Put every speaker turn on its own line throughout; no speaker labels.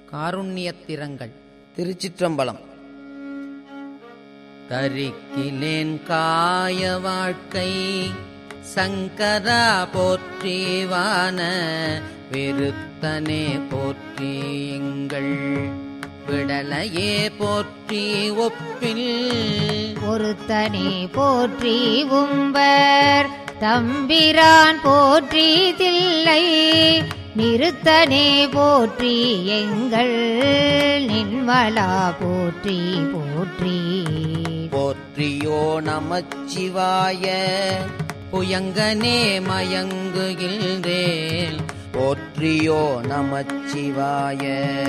காருண்யத்திரங்கள்
திருச்சிற்றம்பலம்
தரிக்கிலேன் காய வாழ்க்கை சங்கரா போற்றிவான விருத்தனே போற்றி எங்கள் விடலையே போற்றி ஒப்பில்
ஒருத்தனே போற்றி உம்பர் தம்பிரான் போற்றி தில்லை நிறுத்தனே போற்றி எங்கள் நின்மலா போற்றி போற்றி
போற்றியோ நமச்சிவாய
புயங்கனே மயங்குகின்றேன்
போற்றியோ நமச்சிவாய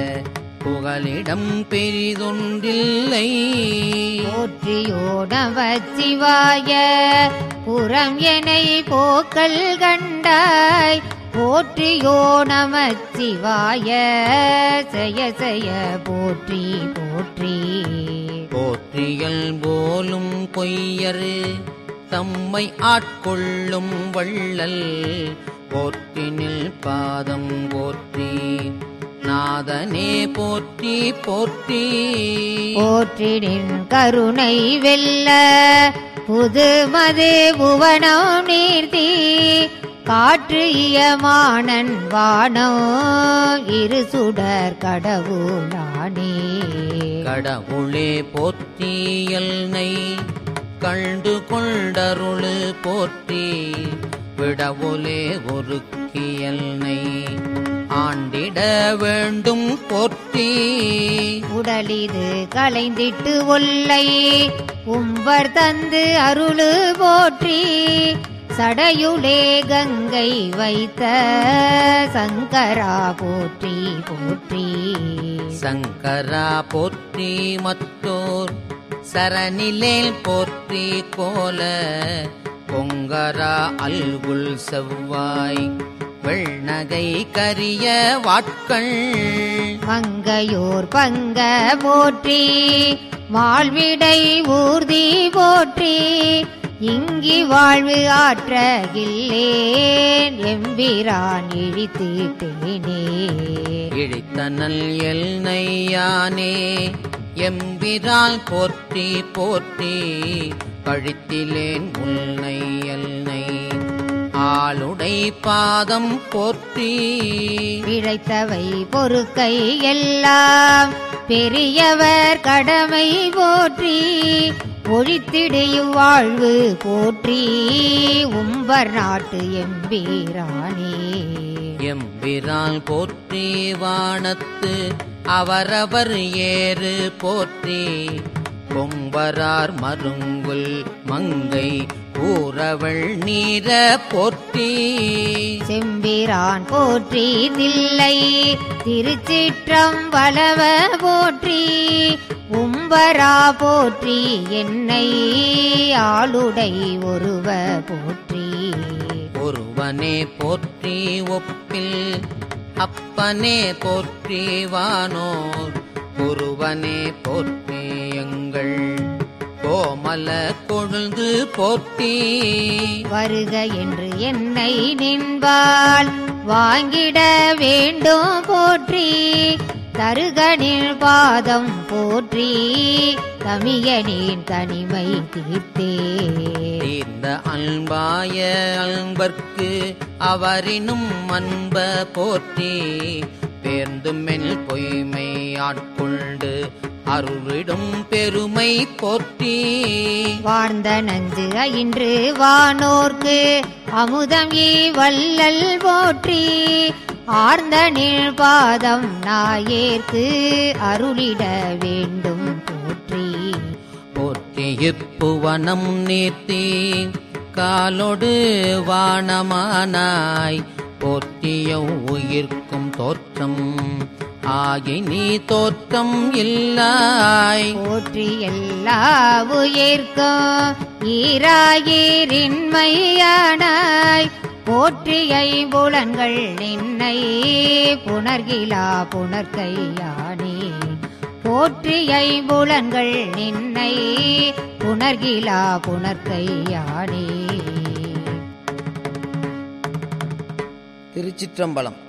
புகலிடம் பெரிதொன்றில்லை
போற்றியோ நமச்சிவாய புறம் எனை போக்கல் கண்டாய் போற்றியோ நமச்சிவாய செய செய போற்றி போற்றி
போற்றியல் போலும் பொய்யரு தம்மை ஆட்கொள்ளும் வள்ளல் போற்றினில் பாதம் போற்றி நாதனே போற்றி போற்றி
போற்றினின் கருணை வெல்ல புது மது புவனம் நீர்த்தி காற்று இயமானன் வானம் இரு சுடர் கடவுளானே
கடவுளே போற்றியல்னை கண்டு கொண்டருளு போற்றி விடவுலே ஒருக்கியல்னை ஆண்டிட வேண்டும் போற்றி
உடலிது களைந்திட்டு ஒல்லை உம்பர் தந்து அருளு போற்றி சடையுளே கங்கை வைத்த சங்கரா போற்றி போற்றி
சங்கரா போற்றி மத்தோர் சரணிலேல் போற்றி கோல பொங்கரா அல்குல் செவ்வாய் வெள்நகை கரிய வாட்கள்
மங்கையோர் பங்க போற்றி வாழ்விடை ஊர்தி போற்றி இங்கி வாழ்வு ஆற்றகில்லேன் எம்பிரான் இழித்தீட்டேனே
இழித்தனல் எல்னையானே எம்பிரால் போற்றி போற்றி கழித்திலேன் உன்னை எல்னை ஆளுடை பாதம் போற்றி
பிழைத்தவை பொறுக்கை எல்லாம் பெரியவர் கடமை போற்றி ஒழித்திடையும் வாழ்வு போற்றி உம்பர் நாட்டு எம்பீரானே
எம்பிரால் போற்றி வானத்து அவரவர் ஏறு போற்றி கொம்பரார் மருங்குல் மங்கை ஊரவள் நீர போற்றி
செம்பிரான் போற்றி தில்லை திருச்சிற்றம் வளவ போற்றி உம்பரா போற்றி என்னை ஆளுடை ஒருவ போற்றி
ஒருவனே போற்றி ஒப்பில் அப்பனே போற்றி வானோர் ஒருவனே போற்றி எங்கள் கோமல கொழுந்து போற்றி
வருக என்று என்னை நின்பால் வாங்கிட வேண்டும் போற்றி தருகனின் பாதம் போற்றி தமியனின் தனிமை தீர்த்தே
தீர்ந்த அன்பாய அன்பர்க்கு அவரினும் அன்ப போற்றி பேர்ந்தும் மெல் பொய்மை ஆட்கொண்டு அருளிடும் பெருமை போற்றி
வாழ்ந்த நஞ்சு இன்று வானோர்க்கு அமுதம் ஈ வல்லல் போற்றி ஆர்ந்த பாதம் நாயேற்கு அருளிட வேண்டும் போற்றி
போற்றி இப்புவனம் நீர்த்தி காலொடு வானமானாய் போற்றிய உயிர்க்கும் தோற்றம் ஆகி நீ தோற்றம் இல்லாய்
போற்றி எல்லா உயிர்க்கும் ஈராயிரின்மையானாய் போற்றி ஐம்புலன்கள் நின்னை புணர்கிலா புணர்கையானே போற்றி ஐம்புலன்கள் நின்னை புணர்கிலா புணர்கையானே
திருச்சிற்றம்பலம்